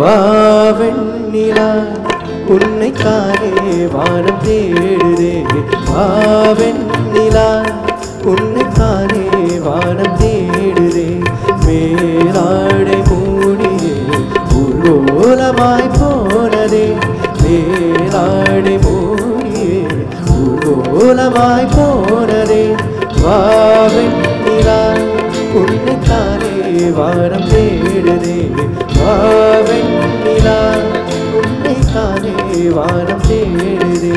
வா வெண்ணிலா உன்னை தானே வானம் தேடுதே வா வெண்ணிலா உன்னை தானே வானம் தேடுதே மேலாடை மூடியே ஊர்வலமாய் போனதே மேலாடை மூடியே ஊர்வலமாய் போனதே வா வெண்ணிலா உன்னை தானே வானம் தேடுதே வா வெண்ணிலா உன்னை தானே வானம் தேடுதே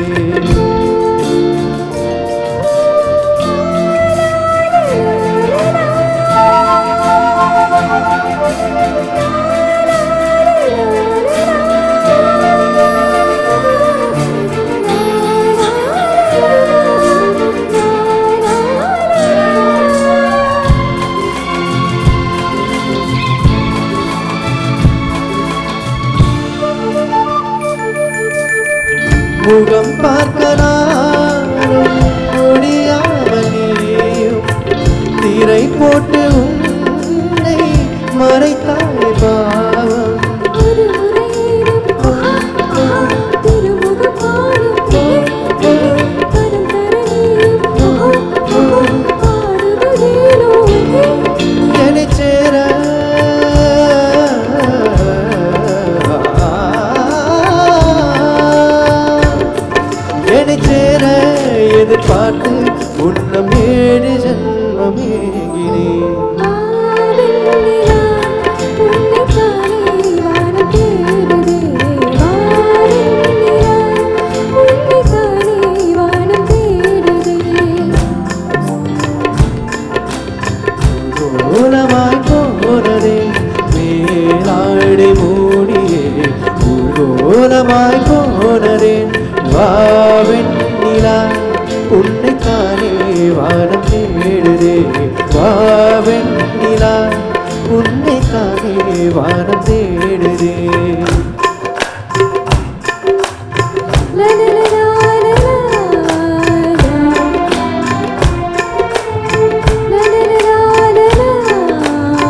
முகம் பார்க்கலாரும் முடியாமல் நீயும் திரை போட்டு உன்னை மறைத்தாய் பாவம் ஒரு முறையேனும் ஆஹா, திருமுகம் பாடும் கரம் தர நீயும் ஆஹா, பாடுவதேனோ என்னைச் சேர என்னைச் சேர எதிர்பார்த்து உன்னம் ஏழு ஜன்மமேகினேன் ஆவெண்ணிலா உன்னை தானே வானம் தேடுதே ஆவெண்ணிலா உன்னை தானே வானம் தேடுதே ஊர்வலமாய் போனதே மேலாடை மூடியே ஊர்வலமாய் போனதே வாவெண்ணிலா உன்னை தானே வானம் தேடுதே வாவெண்ணிலா உன்னை தானே வானம் தேடுதே லா லா லா லா லா லா லா லா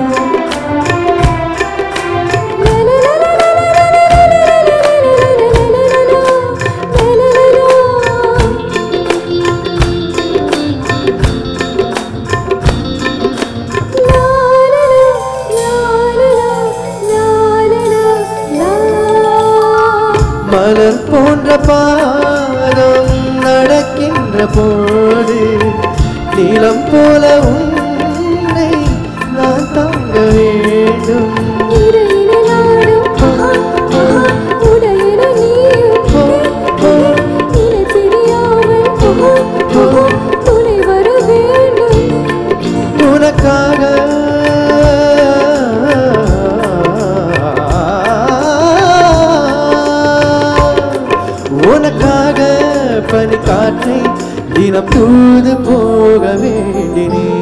மலர் போன்ற பாதம் நடக்கின்ற போது நீளம் போல உன்னை நான் தாங்க வேண்டும் துணை வர வேண்டும் உனக்காக உனக்காக பனி காற்றை தினம் தூது போக வேண்டினேன்